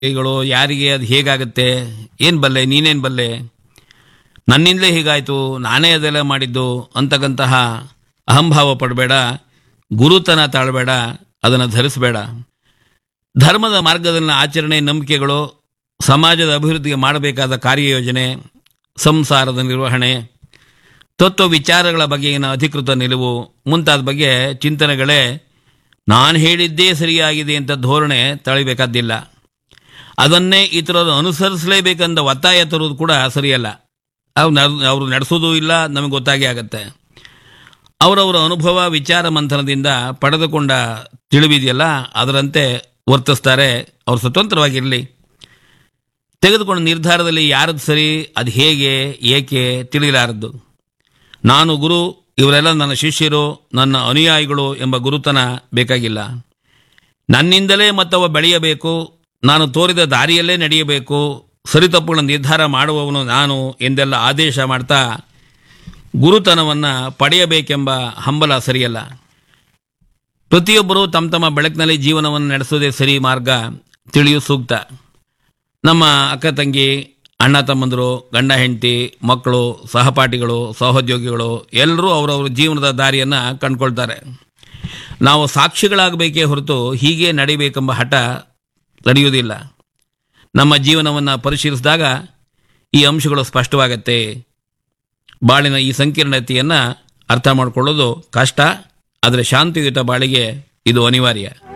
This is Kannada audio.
ಕೈಗಳು ಯಾರಿಗೆ ಅದು ಹೇಗಾಗುತ್ತೆ ಏನು ಬಲ್ಲೆ ನೀನೇನು ಬಲ್ಲೆ ನನ್ನಿಂದಲೇ ಹೀಗಾಯಿತು ನಾನೇ ಅದೆಲ್ಲ ಮಾಡಿದ್ದು ಅಂತಕ್ಕಂತಹ ಅಹಂಭಾವ ಪಡಬೇಡ ಗುರುತನ ತಾಳಬೇಡ ಅದನ್ನು ಧರಿಸಬೇಡ ಧರ್ಮದ ಮಾರ್ಗದಲ್ಲಿನ ಆಚರಣೆ ನಂಬಿಕೆಗಳು ಸಮಾಜದ ಅಭಿವೃದ್ಧಿಗೆ ಮಾಡಬೇಕಾದ ಕಾರ್ಯಯೋಜನೆ ಸಂಸಾರದ ನಿರ್ವಹಣೆ ತತ್ವ ವಿಚಾರಗಳ ಬಗೆಗಿನ ಅಧಿಕೃತ ನಿಲುವು ಮುಂತಾದ ಬಗ್ಗೆ ಚಿಂತನೆಗಳೇ ನಾನು ಹೇಳಿದ್ದೇ ಸರಿಯಾಗಿದೆ ಅಂತ ಧೋರಣೆ ತಳಿಬೇಕಾದ್ದಿಲ್ಲ ಅದನ್ನೇ ಇತರರು ಅನುಸರಿಸಲೇಬೇಕಂದ ಒತ್ತಾಯ ತರುವುದು ಕೂಡ ಸರಿಯಲ್ಲ ಅವ್ರು ನಡ್- ಅವರು ನಡೆಸೋದು ಇಲ್ಲ ನಮಗೆ ಗೊತ್ತಾಗೇ ಆಗತ್ತೆ ಅವರವರ ಅನುಭವ ವಿಚಾರ ಮಂಥನದಿಂದ ಪಡೆದುಕೊಂಡ ತಿಳಿವಿದೆಯಲ್ಲ ಅದರಂತೆ ವರ್ತಿಸ್ತಾರೆ ಅವರು ಸ್ವತಂತ್ರವಾಗಿರಲಿ ತೆಗೆದುಕೊಂಡ ನಿರ್ಧಾರದಲ್ಲಿ ಯಾರದ್ದು ಸರಿ ಅದು ಹೇಗೆ ಏಕೆ ತಿಳಿಲಾರದ್ದು ನಾನು ಗುರು ಇವರೆಲ್ಲ ನನ್ನ ಶಿಷ್ಯರು ನನ್ನ ಅನುಯಾಯಿಗಳು ಎಂಬ ಗುರುತನ ಬೇಕಾಗಿಲ್ಲ ನನ್ನಿಂದಲೇ ಮತ್ತವ ಬೆಳೆಯಬೇಕು ನಾನು ತೋರಿದ ದಾರಿಯಲ್ಲೇ ನಡೆಯಬೇಕು ಸರಿತಪ್ಪುಗಳ ನಿರ್ಧಾರ ಮಾಡುವವನು ನಾನು ಎಂದೆಲ್ಲ ಆದೇಶ ಮಾಡ್ತಾ ಗುರುತನವನ್ನು ಪಡೆಯಬೇಕೆಂಬ ಹಂಬಲ ಸರಿಯಲ್ಲ ಪ್ರತಿಯೊಬ್ಬರೂ ತಮ್ಮ ತಮ್ಮ ಬೆಳಕಿನಲ್ಲಿ ಜೀವನವನ್ನು ನಡೆಸೋದೇ ಸರಿ ಮಾರ್ಗ ತಿಳಿಯು ಸೂಕ್ತ ನಮ್ಮ ಅಕ್ಕ ತಂಗಿ ಅಣ್ಣ ತಮ್ಮಂದರು ಗಂಡ ಹೆಂಡತಿ ಮಕ್ಕಳು ಸಹಪಾಠಿಗಳು ಸಹೋದ್ಯೋಗಿಗಳು ಎಲ್ಲರೂ ಅವರವ್ರ ಜೀವನದ ದಾರಿಯನ್ನು ಕಂಡುಕೊಳ್ತಾರೆ ನಾವು ಸಾಕ್ಷಿಗಳಾಗಬೇಕೇ ಹೊರತು ಹೀಗೆ ನಡಿಬೇಕೆಂಬ ಹಠ ನಡೆಯುವುದಿಲ್ಲ ನಮ್ಮ ಜೀವನವನ್ನು ಪರಿಶೀಲಿಸಿದಾಗ ಈ ಅಂಶಗಳು ಸ್ಪಷ್ಟವಾಗತ್ತೆ ಬಾಳಿನ ಈ ಸಂಕೀರ್ಣತೆಯನ್ನು ಅರ್ಥ ಮಾಡಿಕೊಳ್ಳೋದು ಕಷ್ಟ ಆದರೆ ಶಾಂತಿಯುತ ಬಾಳಿಗೆ ಇದು ಅನಿವಾರ್ಯ